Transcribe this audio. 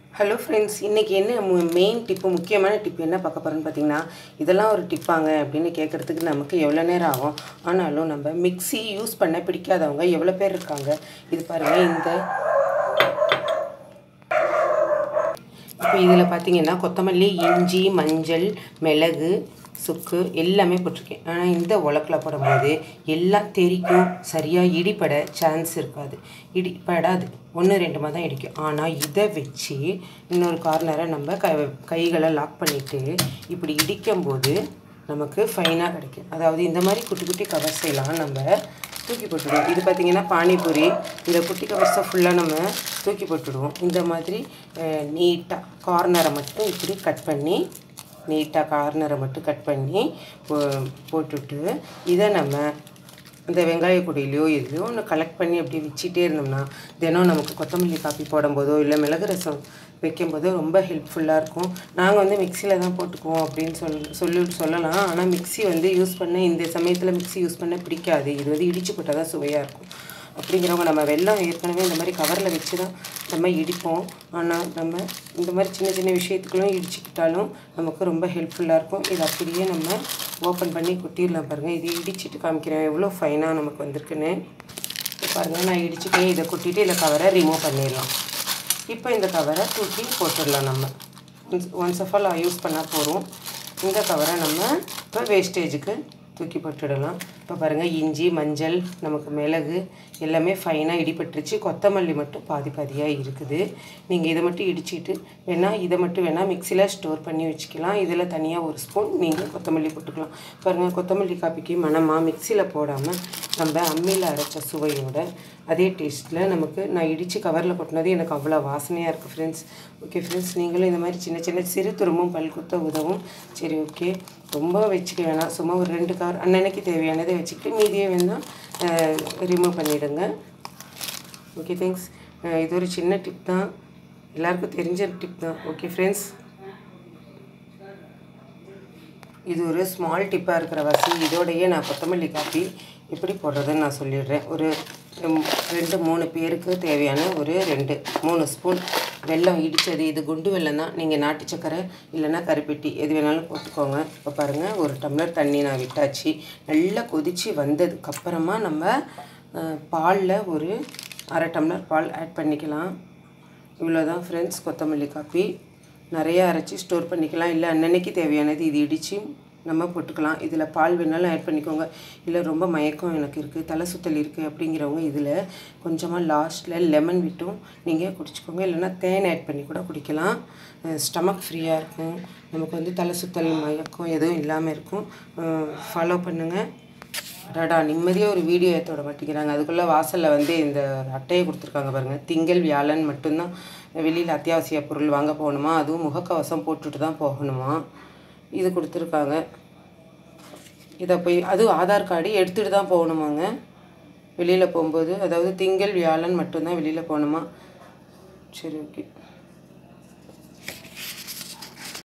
hello friends இன்றைக்கி என்ன main tip முக்கியமான டிப்பு என்ன பார்க்க போகிறோன்னு பார்த்தீங்கன்னா இதெல்லாம் ஒரு டிப்பாங்க அப்படின்னு கேட்குறதுக்கு நமக்கு எவ்வளோ நேரம் ஆகும் ஆனாலும் நம்ம மிக்ஸி யூஸ் பண்ண பிடிக்காதவங்க எவ்வளோ பேர் இருக்காங்க இது பாருங்கள் இந்த இப்போ இதில் பார்த்தீங்கன்னா கொத்தமல்லி இஞ்சி மஞ்சள் மிளகு சுக்கு எல்லாமே போட்டிருக்கேன் ஆனால் இந்த உலக்கில் போடும்போது எல்லாம் தெறிக்கும் சரியாக இடிப்பட சான்ஸ் இருக்காது இடிப்படாது ஒன்று ரெண்டுமா தான் இடிக்கும் ஆனால் இதை வச்சு இன்னொரு கார்னரை நம்ம க கைகளை லாக் பண்ணிவிட்டு இப்படி இடிக்கும்போது நமக்கு ஃபைனாக கிடைக்கும் அதாவது இந்த மாதிரி குட்டி குட்டி கவர்ஸ் எல்லாம் நம்ம தூக்கி போட்டுடுவோம் இது பார்த்திங்கன்னா பானிபூரி இந்த குட்டி கவர்ஸை ஃபுல்லாக நம்ம தூக்கி போட்டுடுவோம் இந்த மாதிரி நீட்டாக கார்னரை மட்டும் இப்படி கட் பண்ணி நீட்டாக கார்னரை மட்டும் கட் பண்ணி போ போட்டுட்டு இதை நம்ம இந்த வெங்காய கொடியிலையோ எதுலையோ ஒன்று கலெக்ட் பண்ணி அப்படியே வச்சுட்டே இருந்தோம்னா தினம் நமக்கு கொத்தமல்லி காப்பி போடும்போதோ இல்லை மிளகு ரசம் வைக்கும்போதோ ரொம்ப ஹெல்ப்ஃபுல்லாக இருக்கும் நாங்கள் வந்து மிக்சியில் தான் போட்டுக்குவோம் அப்படின்னு சொல் சொல்லி சொல்லலாம் ஆனால் மிக்ஸி வந்து யூஸ் பண்ண இந்த சமயத்தில் மிக்ஸி யூஸ் பண்ண பிடிக்காது இது வந்து இடிச்சு போட்டால் தான் சுவையாக இருக்கும் அப்படிங்கிறவங்க நம்ம வெள்ளம் ஏற்கனவே இந்த மாதிரி கவரில் வச்சு தான் நம்ம இடிப்போம் ஆனால் நம்ம இந்த மாதிரி சின்ன சின்ன விஷயத்துக்களும் இடிச்சுக்கிட்டாலும் நமக்கு ரொம்ப ஹெல்ப்ஃபுல்லாக இருக்கும் இது அப்படியே நம்ம ஓப்பன் பண்ணி கொட்டிடலாம் பாருங்கள் இது இடிச்சிட்டு காமிக்கிறேன் எவ்வளோ ஃபைனாக நமக்கு வந்திருக்குன்னு பாருங்கள் நான் இடிச்சுட்டே இதை கொட்டிட்டு இதில் கவரை ரிமூவ் பண்ணிடலாம் இப்போ இந்த கவரை தூக்கி போட்டுடலாம் நம்ம once once of all use பண்ணால் போகிறோம் இந்த கவரை நம்ம இப்போ வேஸ்டேஜுக்கு தூக்கி போட்டுடலாம் இப்போ பாருங்கள் இஞ்சி மஞ்சள் நமக்கு மிளகு எல்லாமே ஃபைனாக இடிபட்டுருச்சு கொத்தமல்லி மட்டும் பாதி பாதியாக இருக்குது நீங்கள் இதை மட்டும் இடிச்சிட்டு வேணால் இதை மட்டும் வேணால் மிக்சியில் ஸ்டோர் பண்ணி வச்சுக்கலாம் இதில் தனியாக ஒரு ஸ்பூன் நீங்கள் கொத்தமல்லி போட்டுக்கலாம் பாருங்கள் கொத்தமல்லி காப்பிக்கு மணமாக மிக்சியில் போடாமல் நம்ம அம்மியில் அரைச்ச சுவையோட அதே டேஸ்ட்டில் நமக்கு நான் இடித்து கவரில் கொட்டினது எனக்கு அவ்வளோ வாசனையாக இருக்குது ஃப்ரெண்ட்ஸ் ஓகே ஃப்ரெண்ட்ஸ் நீங்களும் இந்த மாதிரி சின்ன சின்ன சிறு துரும்பும் பல் குத்த உதவும் சரி ஓகே ரொம்ப வச்சுக்க வேணாம் சும்மா ஒரு ரெண்டு கவர் அன்னன்னைக்கு தேவையானதை வச்சுக்கிட்டு மீதியே வேணால் ரிமூவ் பண்ணிவிடுங்க ஓகே தேங்க்ஸ் இது ஒரு சின்ன டிப் தான் எல்லாருக்கும் தெரிஞ்ச டிப் தான் ஓகே ஃப்ரெண்ட்ஸ் இது ஒரு ஸ்மால் டிப்பாக இருக்கிற வாசி இதோடையே நான் கொத்தமல்லி காப்பி எப்படி போடுறதுன்னு நான் சொல்லிடுறேன் ஒரு ரெண்டு மூணு பேருக்கு தேவையான ஒரு ரெண்டு மூணு ஸ்பூன் வெல்லம் இடித்தது இது குண்டு வெல்லம் தான் நீங்கள் நாட்டு சக்கரை இல்லைன்னா கருப்பெட்டி எது வேணாலும் போட்டுக்கோங்க இப்போ பாருங்கள் ஒரு டம்ளர் தண்ணி நான் விட்டாச்சு நல்லா கொதித்து வந்ததுக்கப்புறமா நம்ம பாலில் ஒரு அரை டம்ளர் பால் ஆட் பண்ணிக்கலாம் இவ்வளோதான் ஃப்ரெண்ட்ஸ் கொத்தமல்லி காப்பி நிறையா அரைச்சி ஸ்டோர் பண்ணிக்கலாம் இல்லை அன்னன்னைக்கு தேவையானது இது இடித்து நம்ம போட்டுக்கலாம் இதில் பால் வேணாலும் ஆட் பண்ணிக்கோங்க இல்லை ரொம்ப மயக்கம் எனக்கு இருக்குது தலை சுத்தல் இருக்குது அப்படிங்கிறவங்க இதில் கொஞ்சமாக லாஸ்ட்டில் லெமன் விட்டும் நீங்கள் குடிச்சிக்கோங்க இல்லைன்னா தேன் ஆட் பண்ணி கூட குடிக்கலாம் ஸ்டமக் ஃப்ரீயாக இருக்கும் நமக்கு வந்து தலை சுத்தல் மயக்கம் எதுவும் இல்லாமல் இருக்கும் ஃபாலோ பண்ணுங்கள் அடாடா நிம்மதியாக ஒரு வீடியோ ஏற்றோட மாட்டேங்கிறாங்க அதுக்குள்ளே வாசலில் வந்து இந்த அட்டையை கொடுத்துருக்காங்க பாருங்கள் திங்கள் வியாழன் மட்டும்தான் வெளியில் அத்தியாவசிய பொருள் வாங்க போகணுமா அதுவும் முகக்கவசம் போட்டுட்டு தான் போகணுமா இது கொடுத்துருக்காங்க இதை போய் அதுவும் ஆதார் கார்டு எடுத்துகிட்டு தான் போகணுமாங்க வெளியில் போகும்போது அதாவது திங்கள் வியாழன் மட்டும்தான் வெளியில் போகணுமா சரி ஓகே